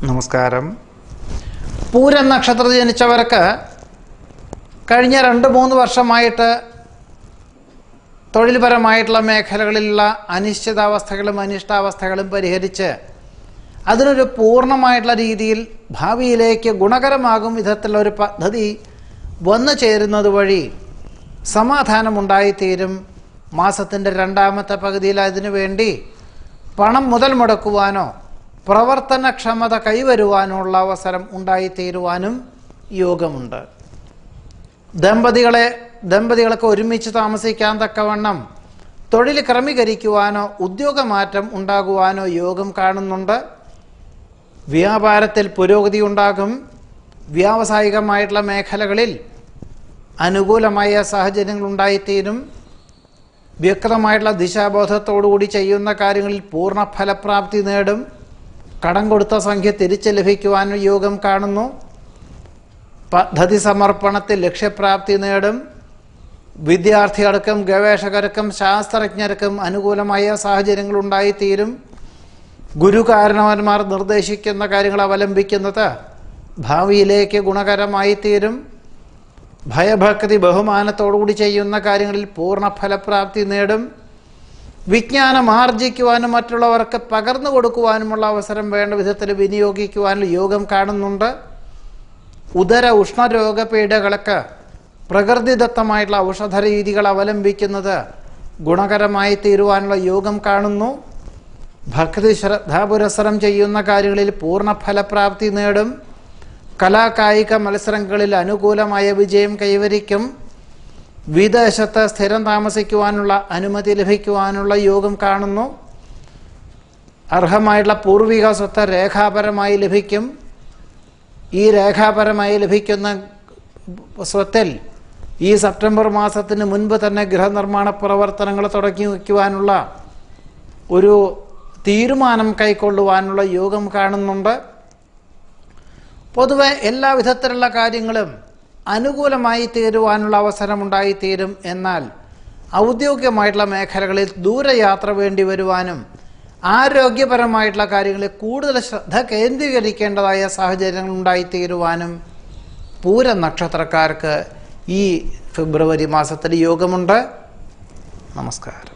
നമസ്കാരം പൂരം നക്ഷത്രത്തിൽ ജനിച്ചവർക്ക് കഴിഞ്ഞ രണ്ട് മൂന്ന് വർഷമായിട്ട് തൊഴിൽപരമായിട്ടുള്ള മേഖലകളിലുള്ള അനിശ്ചിതാവസ്ഥകളും അനിഷ്ടാവസ്ഥകളും പരിഹരിച്ച് അതിനൊരു പൂർണ്ണമായിട്ടുള്ള രീതിയിൽ ഭാവിയിലേക്ക് ഗുണകരമാകും വിധത്തിലുള്ള ഒരു പദ്ധതി വന്നു ചേരുന്നത് വഴി സമാധാനമുണ്ടായിത്തീരും മാസത്തിൻ്റെ രണ്ടാമത്തെ പകുതിയിൽ അതിനു വേണ്ടി പണം മുതൽ മുടക്കുവാനോ പ്രവർത്തനക്ഷമത കൈവരുവാനുള്ള അവസരം ഉണ്ടായിത്തീരുവാനും യോഗമുണ്ട് ദമ്പതികളെ ദമ്പതികൾക്ക് ഒരുമിച്ച് താമസിക്കാൻ തക്കവണ്ണം തൊഴിൽ ക്രമീകരിക്കുവാനോ ഉദ്യോഗമാറ്റം ഉണ്ടാകുവാനോ യോഗം കാണുന്നുണ്ട് വ്യാപാരത്തിൽ പുരോഗതി ഉണ്ടാകും വ്യാവസായികമായിട്ടുള്ള മേഖലകളിൽ അനുകൂലമായ സാഹചര്യങ്ങൾ ഉണ്ടായിത്തീരും വ്യക്തമായിട്ടുള്ള ദിശാബോധത്തോടുകൂടി ചെയ്യുന്ന കാര്യങ്ങളിൽ പൂർണ്ണ ഫലപ്രാപ്തി നേടും കടം കൊടുത്ത സംഖ്യ തിരിച്ചു ലഭിക്കുവാൻ യോഗം കാണുന്നു പദ്ധതി സമർപ്പണത്തിൽ ലക്ഷ്യപ്രാപ്തി നേടും വിദ്യാർത്ഥികൾക്കും ഗവേഷകർക്കും ശാസ്ത്രജ്ഞർക്കും അനുകൂലമായ സാഹചര്യങ്ങൾ ഉണ്ടായിത്തീരും ഗുരുകാരണവന്മാർ നിർദ്ദേശിക്കുന്ന കാര്യങ്ങൾ അവലംബിക്കുന്നത് ഭാവിയിലേക്ക് ഗുണകരമായി തീരും ഭയഭക്തി ബഹുമാനത്തോടുകൂടി ചെയ്യുന്ന കാര്യങ്ങളിൽ പൂർണ്ണ ഫലപ്രാപ്തി നേടും വിജ്ഞാനം ആർജിക്കുവാനും മറ്റുള്ളവർക്ക് പകർന്നു കൊടുക്കുവാനുമുള്ള അവസരം വേണ്ട വിധത്തിൽ വിനിയോഗിക്കുവാനുള്ള യോഗം കാണുന്നുണ്ട് ഉദര ഉഷ്ണരോഗ പീഡകൾക്ക് പ്രകൃതിദത്തമായിട്ടുള്ള ഔഷധ രീതികൾ അവലംബിക്കുന്നത് ഗുണകരമായി തീരുവാനുള്ള യോഗം കാണുന്നു ഭക്തി ശ്രദ്ധാപുരസരം ചെയ്യുന്ന കാര്യങ്ങളിൽ പൂർണ്ണ ഫലപ്രാപ്തി നേടും കലാകായിക മത്സരങ്ങളിൽ അനുകൂലമായ വിജയം കൈവരിക്കും വിദേശത്ത് സ്ഥിരം താമസിക്കുവാനുള്ള അനുമതി ലഭിക്കുവാനുള്ള യോഗം കാണുന്നു അർഹമായിട്ടുള്ള പൂർവിക സ്വത്ത് രേഖാപരമായി ലഭിക്കും ഈ രേഖാപരമായി ലഭിക്കുന്ന സ്വത്തിൽ ഈ സെപ്റ്റംബർ മാസത്തിന് മുൻപ് തന്നെ ഗൃഹനിർമ്മാണ പ്രവർത്തനങ്ങൾ തുടങ്ങി വയ്ക്കുവാനുള്ള ഒരു തീരുമാനം കൈക്കൊള്ളുവാനുള്ള യോഗം കാണുന്നുണ്ട് പൊതുവെ എല്ലാ വിധത്തിലുള്ള കാര്യങ്ങളും അനുകൂലമായി തീരുവാനുള്ള അവസരം ഉണ്ടായിത്തീരും എന്നാൽ ഔദ്യോഗികമായിട്ടുള്ള മേഖലകളിൽ ദൂരയാത്ര വേണ്ടി വരുവാനും ആരോഗ്യപരമായിട്ടുള്ള കാര്യങ്ങളിൽ കൂടുതൽ ശ്രദ്ധ കേന്ദ്രീകരിക്കേണ്ടതായ സാഹചര്യങ്ങൾ ഉണ്ടായിത്തീരുവാനും പൂര നക്ഷത്രക്കാർക്ക് ഈ ഫെബ്രുവരി മാസത്തിൽ യോഗമുണ്ട് നമസ്കാരം